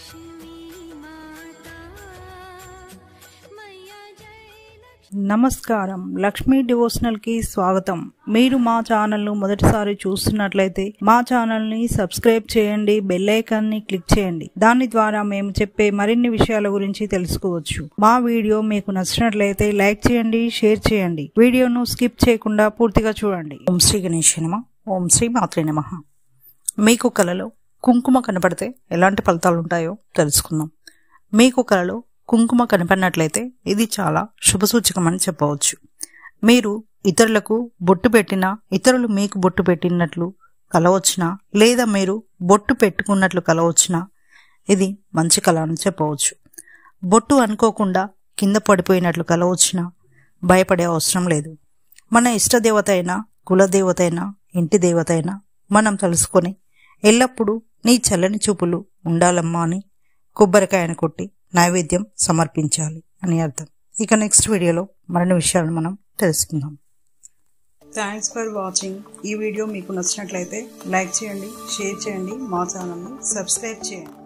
लक्ष्मी माता मैया जय నమస్కారం లక్ష్మీ డివోషనల్ కి స్వాగతం మీరు మా ఛానల్ ను మొదటిసారి చూస్తున్నట్లయితే మా ఛానల్ ని సబ్స్క్రైబ్ చేయండి బెల్ ఐకాన్ ని క్లిక్ చేయండి దాని ద్వారా మేము చెప్పే మరిన్ని విషయాల గురించి తెలుసుకోవచ్చు మా వీడియో మీకు నచ్చినట్లయితే లైక్ చేయండి షేర్ చేయండి వీడియోను స్కిప్ చేయకుండా పూర్తిగా చూడండి ఓం శ్రీ గణేష్ నమ ఓం శ్రీ మాత్రే నమ మీకు కలలో కుంకుమ కనపడితే ఎలాంటి ఫలితాలు ఉంటాయో తెలుసుకుందాం మీకు కలలో కుంకుమ కనపడినట్లయితే ఇది చాలా శుభసూచకమని చెప్పవచ్చు మీరు ఇతరులకు బొట్టు పెట్టినా ఇతరులు మీకు బొట్టు పెట్టినట్లు కలవచ్చునా లేదా మీరు బొట్టు పెట్టుకున్నట్లు కలవచ్చునా ఇది మంచి కళ అని చెప్పవచ్చు బొట్టు అనుకోకుండా కింద పడిపోయినట్లు కలవచ్చునా భయపడే అవసరం లేదు మన ఇష్టదేవత అయినా కులదేవత అయినా ఇంటి దేవత అయినా మనం తెలుసుకొని ఎల్లప్పుడూ నీ చల్లని చూపులు ఉండాలమ్మా అని కొబ్బరికాయను కొట్టి నైవేద్యం సమర్పించాలి అని అర్థం ఇక నెక్స్ట్ వీడియోలో మరిన్ని విషయాలను మనం తెలుసుకుందాం థ్యాంక్స్ ఫర్ వాచింగ్ ఈ వీడియో మీకు నచ్చినట్లయితే లైక్ చేయండి షేర్ చేయండి మా ఛానల్ని సబ్స్క్రైబ్ చేయండి